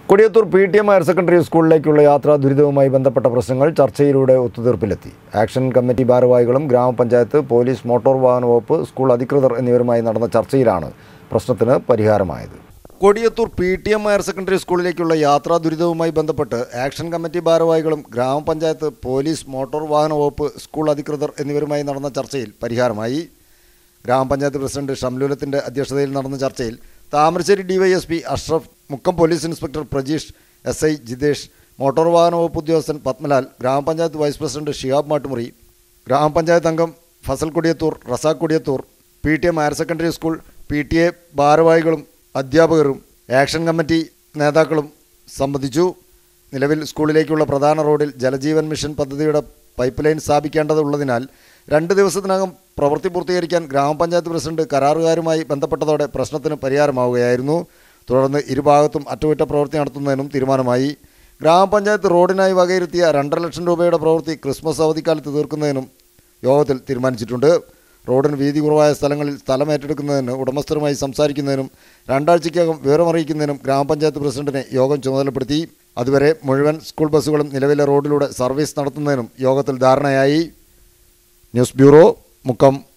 Kodiyathur P T M higher secondary സ്കൂളിലേക്കുള്ള യാത്രാ ദുരിതവുമായി ബന്ധപ്പെട്ട പ്രശ്നങ്ങൾ ചർച്ചയിലൂടെ ഒത്തുതീർപ്പിലെത്തി ആക്ഷൻ കമ്മിറ്റി ഭാരവാഹികളും ഗ്രാമപഞ്ചായത്ത് പോലീസ് മോട്ടോർ വാഹന വകുപ്പ് സ്കൂൾ അധികൃതർ എന്നിവരുമായി നടന്ന ചർച്ചയിലാണ് പ്രശ്നത്തിന് പരിഹാരമായത് Kodiyathur P T M higher secondary സ്കൂളിലേക്കുള്ള യാത്രാ ദുരിതവുമായി ബന്ധപ്പെട്ട് ആക്ഷൻ കമ്മിറ്റി ഭാരവാഹികളും ഗ്രാമപഞ്ചായത്ത് പോലീസ് മോട്ടോർ വാഹന വകുപ്പ് സ്കൂൾ അധികൃതർ എന്നിവരുമായി നടന്ന ചർച്ചയിൽ പരിഹാരമായി ഗ്രാമപഞ്ചായത്ത് പ്രസിഡന്റ് ഷംലൂലത്തിന്റെ അധ്യക്ഷതയിൽ നടന്ന ചർച്ചയിൽ Thamarassery DYSP Ashraf Mukkam police inspector Prajeesh S I Jithesh motor വാഹന വകുപ്പ് ഉദ്യോഗസ്ഥൻ പത്മലാൽ ഗ്രാമപഞ്ചായത്ത് വൈസ് പ്രസിഡന്റ് ഷിഹാബ് മാട്ടുമുറി ഗ്രാമപഞ്ചായത്ത് അംഗം Fasal Kodiyathur Razak Kodiyathur P T M higher secondary school P T A ഭാരവാഹികളും അധ്യാപകരും ആക്ഷൻ കമ്മിറ്റി നേതാക്കളും സംബന്ധിച്ചു നിലവിൽ സ്കൂളിലേക്കുള്ള പ്രധാന റോഡിൽ ജലജീവൻ മിഷൻ പദ്ധതിയുടെ പൈപ്പ് ലൈൻ സ്ഥാപിക്കേണ്ടതുള്ളതിനാൽ രണ്ട് ദിവസത്തിനകം പ്രവൃത്തി പൂർത്തീകരിക്കാൻ ഗ്രാമപഞ്ചായത്ത് പ്രസിഡന്റ് കരാറുകാരുമായി ബന്ധപ്പെട്ടതോടെ പ്രശ്നത്തിന് പരിഹാരമാവുകയായിരുന്നു തുടർന്ന് ഇരുഭാഗത്തും അറ്റകുറ്റപ്രവൃത്തി നടത്തുന്നതിനും തീരുമാനമായി ഗ്രാമപഞ്ചായത്ത് റോഡിനായി വകയിരുത്തിയ രണ്ടര ലക്ഷം രൂപയുടെ പ്രവൃത്തി ക്രിസ്മസ് അവധിക്കാലത്ത് തീർക്കുന്നതിനും യോഗത്തിൽ തീരുമാനിച്ചിട്ടുണ്ട് റോഡിന് വീതി കുറവായ സ്ഥലങ്ങളിൽ സ്ഥലം ഏറ്റെടുക്കുന്നതിന് ഉടമസ്ഥരുമായി സംസാരിക്കുന്നതിനും രണ്ടാഴ്ചയ്ക്കകം വിവരമറിയിക്കുന്നതിനും ഗ്രാമപഞ്ചായത്ത് പ്രസിഡന്റിനെ യോഗം ചുമതലപ്പെടുത്തി അതുവരെ മുഴുവൻ സ്കൂൾ ബസ്സുകളും നിലവിലെ റോഡിലൂടെ സർവീസ് നടത്തുന്നതിനും യോഗത്തിൽ ധാരണയായി ന്യൂസ് ബ്യൂറോ മുക്കം